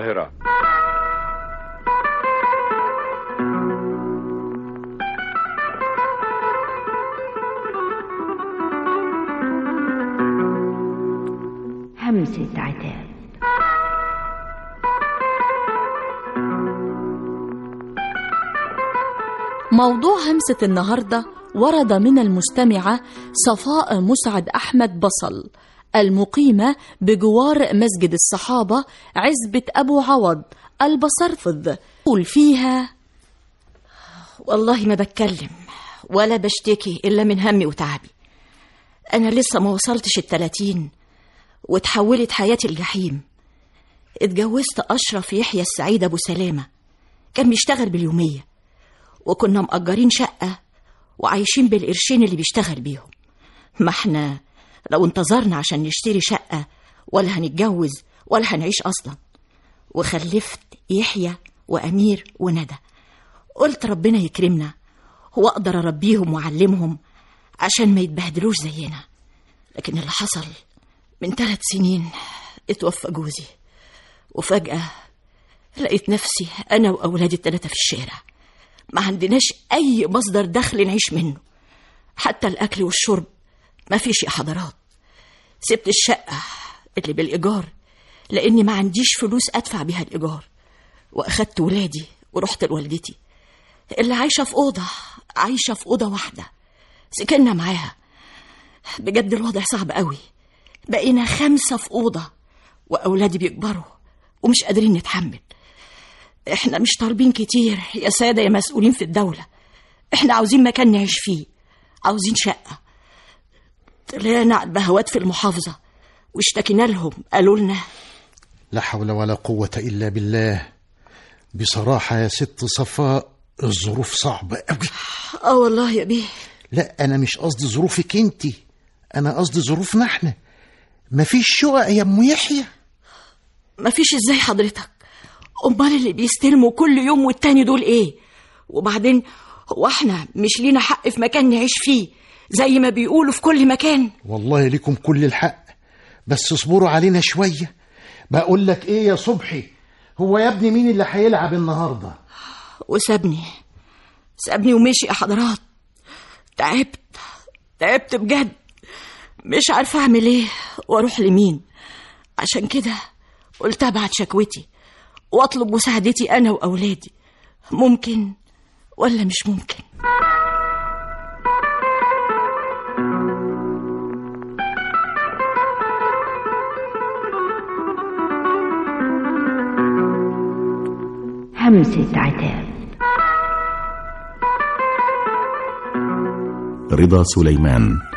القاهرة همسة عتاب موضوع همسة النهاردة ورد من المستمعة صفاء مسعد أحمد بصل المقيمة بجوار مسجد الصحابة عزبة أبو عوض البصرفذ قول فيها والله ما بتكلم ولا بشتكي إلا من همي وتعبي أنا لسه ما وصلتش التلاتين وتحولت حياتي الجحيم اتجوزت أشرف يحيى السعيد أبو سلامة كان بيشتغل باليومية وكنا مأجرين شقة وعايشين بالقرشين اللي بيشتغل بيهم ما احنا لو انتظرنا عشان نشتري شقة ولا هنتجوز ولا هنعيش أصلا وخلفت يحيى وأمير وندى قلت ربنا يكرمنا وأقدر أربيهم وأعلمهم عشان ما يتبهدلوش زينا لكن اللي حصل من ثلاث سنين اتوفى جوزي وفجأة لقيت نفسي أنا وأولادي الثلاثة في الشارع ما عندناش أي مصدر دخل نعيش منه حتى الأكل والشرب ما فيش يا حضرات سبت الشقة اللي بالإيجار لأني ما عنديش فلوس أدفع بيها الإيجار وأخدت ولادي ورحت لوالدتي اللي عايشة في أوضة عايشة في أوضة واحدة سكننا معاها بجد الوضع صعب قوي بقينا خمسة في أوضة وأولادي بيكبروا ومش قادرين نتحمل احنا مش طالبين كتير يا سادة يا مسؤولين في الدولة احنا عاوزين مكان نعيش فيه عاوزين شقة طلعنا على البهوات في المحافظة واشتكينا لهم قالوا لنا لا حول ولا قوة إلا بالله بصراحة يا ست صفاء الظروف صعبة أوي اه والله يا بيه لا أنا مش قصدي ظروفك أنت أنا قصدي ظروفنا إحنا مفيش شقق يا أم يحيى مفيش ازاي حضرتك امال اللي بيستلموا كل يوم والتاني دول ايه وبعدين هو احنا مش لينا حق في مكان نعيش فيه زي ما بيقولوا في كل مكان والله لكم كل الحق بس اصبروا علينا شوية بقول لك إيه يا صبحي هو يا ابني مين اللي هيلعب النهاردة وسابني سابني ومشي يا حضرات تعبت تعبت بجد مش عارفه اعمل ايه واروح لمين عشان كده قلت ابعت شكوتي واطلب مساعدتي انا واولادي ممكن ولا مش ممكن همسة عتاب رضا سليمان